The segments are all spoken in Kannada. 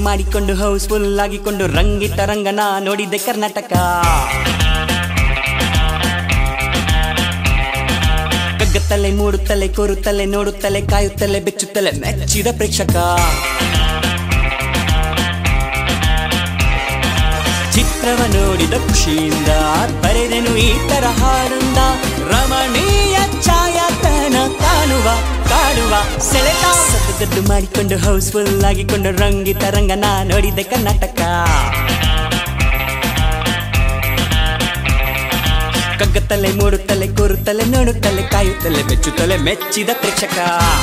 ಮಾಡಿಕೊಂಡು ಹೌಸ್ಫುಲ್ ಆಗಿಕೊಂಡು ರಂಗಿತ ರಂಗನ ನೋಡಿದೆ ಕರ್ನಾಟಕ ಕಗ್ಗತ್ತಲೆ ಮೂಡುತ್ತಲೆ ಕೋರುತ್ತಲೆ ನೋಡುತ್ತಲೆ ಕಾಯುತ್ತಲೆ ಬೆಚ್ಚುತ್ತಲೆ ಮೆಚ್ಚಿದ ಪ್ರೇಕ್ಷಕ ಚಿತ್ರವ ನೋಡಿದ ಖುಷಿಯಿಂದ ಬರೆದೆನು ಈ ತರ ಹಾಡೊಂದ ರಮಣೀಯ ಛಾಯಾತನ ಕಾಣುವ ಕಾಡುವ ಸೆಳೆತ ಸದ್ದು ಮಾಡಿಕೊಂಡು ಹೌಸ್ಫುಲ್ ಆಗಿಕೊಂಡು ರಂಗಿತ ರಂಗನ ನೋಡಿದೆ ಕರ್ನಾಟಕ ಕಗ್ಗತ್ತಲೆ ಮೂಡುತ್ತಲೆ ಕೂರುತ್ತಲೆ ನೋಡುತ್ತಲೆ ಕಾಯುತ್ತಲೆ ಮೆಚ್ಚುತ್ತಲೆ ಮೆಚ್ಚಿದ ಪ್ರೇಕ್ಷಕ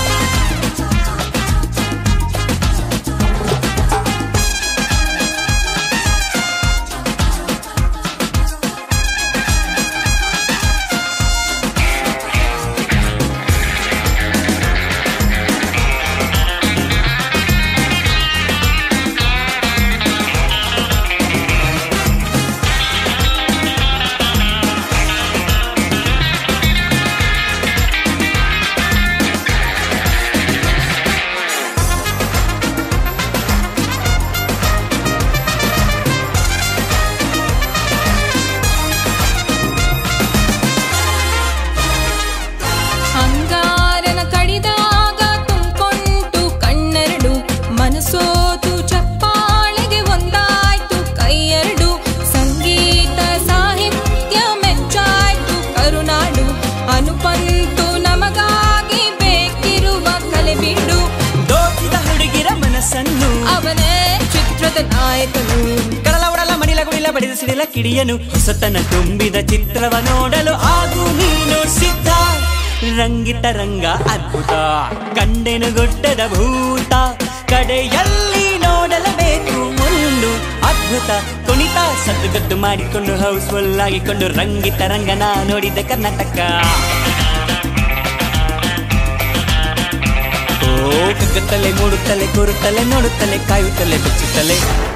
ಅಂಗಾರನ ಕಡಿದಾಗ ತುಂಬಿಕೊಂಡು ಕಣ್ಣೆರಡು ಮನಸೋತು ಚಪ್ಪಾಳೆಗೆ ಒಂದಾಯ್ತು ಕೈಯೆರಡು ಸಂಗೀತ ಸಾಹಿತ್ಯ ಮೆಚ್ಚಾಯ್ತು ಕರುನಾಡು ಅನುಪಂತು ನಮಗಾಗಿ ಬೇಕಿರುವ ಕಲೆ ಬಿಡು ದೋಚಿದ ಹುಡುಗಿರ ಮನಸ್ಸನ್ನು ಅವನೇ ಚಿತ್ರದ ನಾಯಕನು ಕಡಲ ಒಡಲ ಮಡಿಲ ಗುಡಿಲ ಬಡಿದ ಸಿಡಿಲ ಕಿಡಿಯನು ಹೊಸತನ ತುಂಬಿದ ಚಿತ್ರವ ನೋಡಲು ಆಗು ನೀನು ಸಿದ್ಧ ರಂಗಿತ ರಂಗ ಅದ್ಭುತ ಕಂಡೆನು ಗುಡ್ಡದ ಭೂತ ಕಡೆಯಲ್ಲಿ ನೋಡಲೇಬೇಕು ಒಂದು ಅದ್ಭುತ ಕುಣಿತ ಸದ್ದುಗದ್ದು ಮಾಡಿಕೊಂಡು ಹೌಸ್ಫುಲ್ ಆಗಿಕೊಂಡು ರಂಗಿತ ರಂಗನ ನೋಡಿದೆ ಕರ್ನಾಟಕ ಓ ಕಗ್ಗತ್ತಲೆ ಮೂಡುತ್ತಲೆ ಕೂರುತ್ತಲೆ ನೋಡುತ್ತಲೆ ಕಾಯುತ್ತಲೆ ಬೆಚ್ಚುತ್ತಲೆ